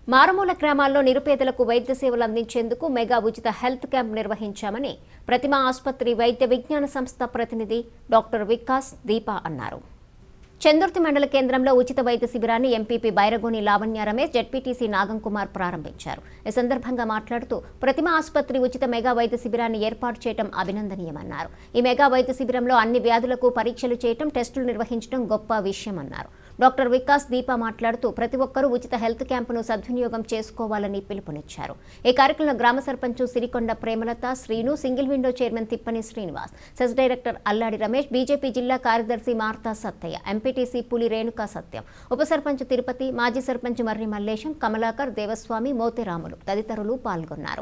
మారుమూల గ్రామాల్లో నిరుపేదలకు వైద్య సేవలు అందించేందుకు మెగా ఉచిత హెల్త్ క్యాంప్ నిర్వహించామని ప్రతిమ ఆసుపత్రి వైద్య విజ్ఞాన సంస్థ ప్రతినిధి డాక్టర్ వికాస్ దీపా అన్నారు చందుర్తి మండల కేంద్రంలో ఉచిత వైద్య శిబిరాన్ని ఎంపీపీ బైరగోని లావణ్య రమేష్ జెడ్పీటీసీ నాగం కుమార్ ప్రారంభించారు ఈ సందర్భంగా మాట్లాడుతూ ప్రతిమ ఆసుపత్రి ఉచిత మెగా వైద్య శిబిరాన్ని ఏర్పాటు చేయడం అభినందనీయమన్నారు ఈ మెగా వైద్య శిబిరంలో అన్ని వ్యాధులకు పరీక్షలు చేయటం టెస్టులు నిర్వహించడం గొప్ప విషయమన్నారు డాక్టర్ వికాస్ దీపా మాట్లాడుతూ ప్రతి ఒక్కరూ ఉచిత హెల్త్ క్యాంపును సద్వినియోగం చేసుకోవాలని పిలుపునిచ్చారు ఈ కార్యక్రమంలో గ్రామ sarpanch Sirikonda Premalatha Srinu single window chairman Tippani Srinivas CESS director Alladi Ramesh BJP జిల్లా కార్యదర్శి మార్తా సత్తయ్య ఎంపీటీసీ పులి రేణుకా సత్యం ఉప సర్పంచ్ తిరుపతి మాజీ సర్పంచ్ మర్రి మల్లేశం కమలాకర్ దేవస్వామి మోతిరాములు తదితరులు పాల్గొన్నారు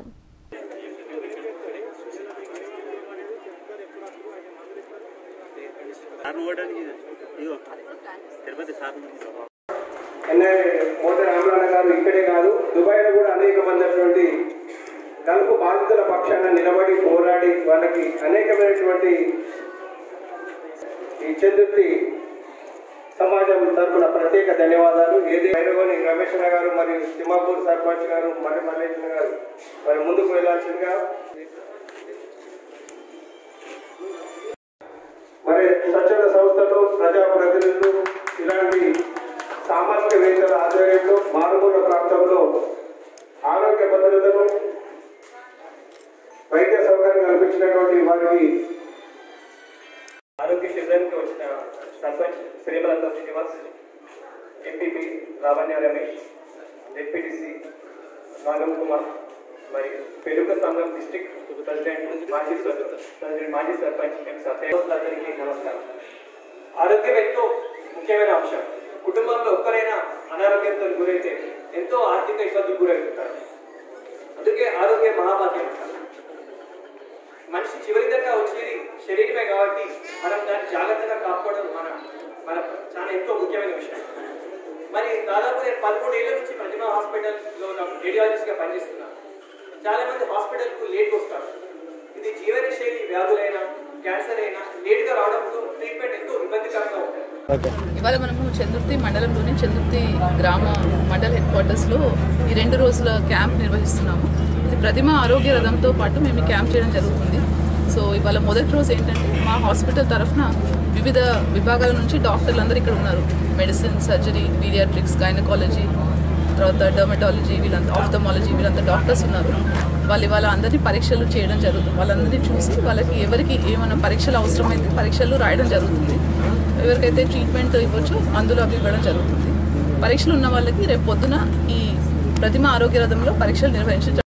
సార్ను ఓడడానికి ఇగో తిరుపతి సార్ను ఎన్ఐ మోటీ రామనారాయణ గారు ఇక్కడే కాదు దుబాయ్లో కూడా అనేక మంది గల్ఫ్ బాధితుల పక్షాన నిలబడి పోరాడి వాళ్ళకి అనేకమైనటువంటి ఈ చంద్రుడి సమాజం తరపున ప్రత్యేక ధన్యవాదాలు ఏది భైరవని రమేష్ అన్న గారు మరియు తిమ్మాపూర్ సర్పంచ్ గారు మరి మల్లేశ్వర గారు మరి ముందుకు వెళ్లాల్సిందిగా మరి స్వచ్ఛంద సంస్థలు ప్రజాప్రతినిధులు ఇలాంటి సామాజికవేత్తల ఆధ్వర్యంలో మారుమూల ప్రాంతంలో ఆరోగ్య భద్రతను వైద్య సౌకర్యం కల్పించినటువంటి వారికి ఆరోగ్య శిబిరానికి వచ్చిన సర్పంచ్ శ్రీమలత శ్రీనివాస్ ఎంపీపీ లావణ్య రమేష్ డిప్యూటీసీ నాగం కుమార్ మరియు పెరుక సంఘం డిస్టిక్ ప్రెసిడెంట్ మాజీ సర్- ప్రెసిడెంట్ మాజీ సర్పంచ్ ఎం సత్యవంతులందరికీ నమస్కారం ఆరోగ్యం ఎంతో ముఖ్యమైన అంశం కుటుంబంలో ఒక్కరైనా అనారోగ్యంతో గురైతే ఎంతో ఆర్థిక ఇబ్బందులు గురవుతుంటారు అందుకే ఆరోగ్యం మహాభాగ్యం అంటారు మనిషి చివరి దాకా వచ్చేది శరీరమే కాబట్టి మనం దాన్ని జాగ్రత్తగా కాపాడడం మన మన చాలా ఎంతో ముఖ్యమైన విషయం మరి దాదాపు నేను పదమూడు ఏళ్ళ నుంచి ప్రతిమ హాస్పిటల్లో రేడియాలజిస్ట్గా పనిచేస్తున్నాను చాలా మంది హాస్పిటల్కు లేట్ వస్తారు ఇది జీవన శైలి వ్యాధులైనా క్యాన్సర్ అయినా లేట్గా రావడంతో ట్రీట్మెంట్ ఎంతో ఇబ్బందికరంగా ఉంటుంది ఇవాళ మనము చందుర్తి మండలంలోని చందుర్తి గ్రామ మండల హెడ్ క్వార్టర్స్లో ఈ రెండు రోజుల క్యాంప్ నిర్వహిస్తున్నాము ఇది ప్రతిమ ఆరోగ్య రథంతో పాటు మేము ఈ క్యాంప్ చేయడం జరుగుతుంది సో ఇవాళ మొదటి రోజు ఏంటంటే మా హాస్పిటల్ తరఫున వివిధ విభాగాల నుంచి డాక్టర్లు అందరూ ఇక్కడ ఉన్నారు మెడిసిన్ సర్జరీ పీడియాట్రిక్స్ గైనకాలజీ తర్వాత డర్మటాలజీ వీళ్ళంతా ఆఫ్థమాలజీ వీళ్ళంతా డాక్టర్స్ ఉన్నారు వాళ్ళు ఇవాళ అందరినీ పరీక్షలు చేయడం జరుగుతుంది వాళ్ళందరినీ చూసి వాళ్ళకి ఎవరికి ఏమైనా పరీక్షలు అవసరమైతే పరీక్షలు రాయడం జరుగుతుంది ఎవరికైతే ట్రీట్మెంట్ ఇవ్వచ్చో అందులో అవి ఇవ్వడం జరుగుతుంది పరీక్షలు ఉన్న వాళ్ళకి రేపు పొద్దున ఈ ప్రతిమ ఆరోగ్య రథంలో పరీక్షలు నిర్వహించడం జరుగుతుంది.